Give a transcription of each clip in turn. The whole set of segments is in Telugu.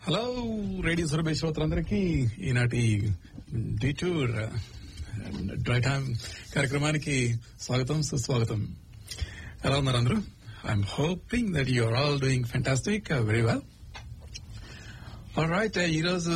హలో రేడియో సురభి శ్రోతలందరికీ ఈనాటి డిటూర్ డ్రై టైమ్ కార్యక్రమానికి స్వాగతం సుస్వాగతం ఎలా ఉన్నారు అందరూ I'm hoping that you're all doing fantastic very well all right ఈరోజు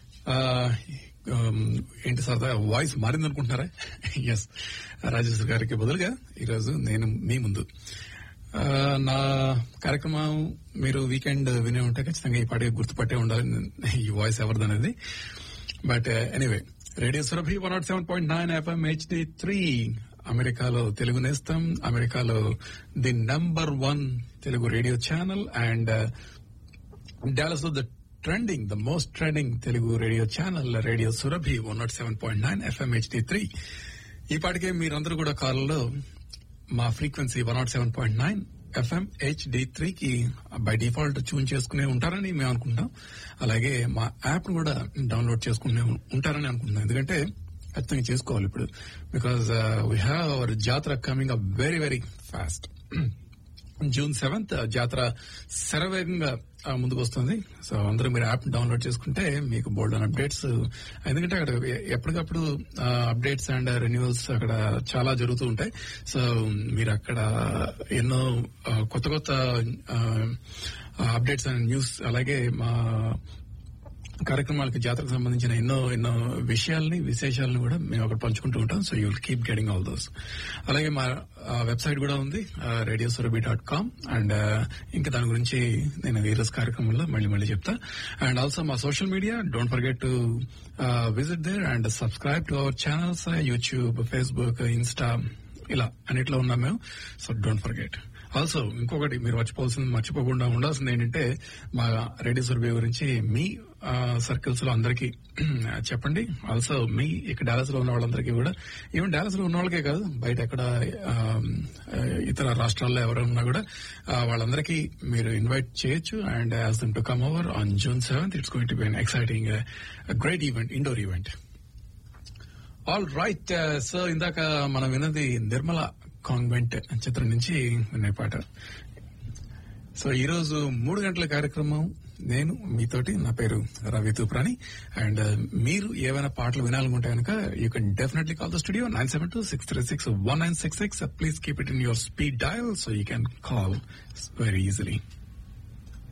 ఏంటి సరదా వాయిస్ మారింది అనుకుంటున్నారా ఎస్ రాజేశ్వర్ గారికి బదులుగా ఈరోజు నేను మీ ముందు ఆ, నా కార్యక్రమం మీరు వీకెండ్ వినే ఉంటే ఖచ్చితంగా ఈ పాటికి గుర్తుపట్టే ఉండాలి ఈ వాయిస్ ఎవరిదనేది but anyway radio Surabhi one naught seven point nine FM HD three అమెరికాలో తెలుగు నేస్తం అమెరికాలో the number one Telugu radio channel and Dallas లో the trending the most trending Telugu radio channel radio Surabhi one naught seven point nine FM HD three ఈ పాటికే మీరందరూ కూడా కాల్లో మా frequency one naught seven point nine FM HD three కి బై డిఫాల్ట్ ట్యూన్ చేసుకునే ఉంటారని మేము అనుకుంటాం అలాగే మా యాప్ కూడా డౌన్లోడ్ చేసుకునే ఉంటారని అనుకుంటున్నాం ఎందుకంటే ఖచ్చితంగా చేసుకోవాలి ఇప్పుడు because we have our jatara coming up very very fast June seventh jatara శరవేగంగా ఆ, ముందుకు వస్తుంది సో అందరూ మీరు యాప్ డౌన్లోడ్ చేసుకుంటే మీకు బోల్డ్ అని అప్డేట్స్ ఎందుకంటే అక్కడ ఎ- ఎప్పటికప్పుడు అప్డేట్స్ అండ్ రెన్యువల్స్ అక్కడ చాలా జరుగుతూ ఉంటాయి సో మీరు అక్కడ ఎన్నో ఆ, కొత్త కొత్త అప్డేట్స్ అండ్ న్యూస్ అలాగే మా కార్యక్రమాలకి జాతరకు సంబంధించిన ఎన్నో ఎన్నో విషయాల్ని విశేషాలను కూడా మేము అక్కడ పంచుకుంటూ ఉంటాం so you will keep getting all those అలాగే మా వెబ్సైట్ కూడా ఉంది radio Surabhi dot com and ఇంకా దాని గురించి నేను ఈ రోజు కార్యక్రమంలో మళ్ళీ మళ్ళీ చెప్తా అండ్ ఆల్సో మా social media don't forget to visit there and subscribe to our channels YouTube Facebook Insta ఇలా అన్నిట్లో ఉన్నాం మేము సో డోంట్ ఫర్గెట్ ఆల్సో ఇంకొకటి మీరు మర్చిపోవాల్సింది మర్చిపోకుండా ఉండాల్సింది ఏంటంటే మా రేడియో సర్వే గురించి మీ సర్కిల్స్ లో అందరికీ చెప్పండి ఆల్సో మీ ఇక్కడ డాలస్ లో ఉన్న వాళ్ళందరికీ కూడా ఈవెన్ డాలస్ లో ఉన్న వాళ్ళకే కాదు బయట ఎక్కడ ఆ, ఇతర రాష్ట్రాల్లో ఎవరైనా ఉన్నా కూడా ఆ, వాళ్ళందరికీ మీరు ఇన్వైట్ చేయొచ్చు and ask them to come over on June seventh it's going to be exciting great event indoor event all right so ఇందాక మనం విన్నది నిర్మల కాన్వెంట్ చిత్రం నుంచి వినే పాట సో ఈ రోజు మూడు గంటల కార్యక్రమం నేను మీతోటి నా పేరు రవి తూప్రాని అండ్ మీరు ఏవైనా పాటలు వినాలనుకుంటే కనుక you can definitely call the studio nine seven two six three six one nine six six please keep it in your speed dial so you can call very easily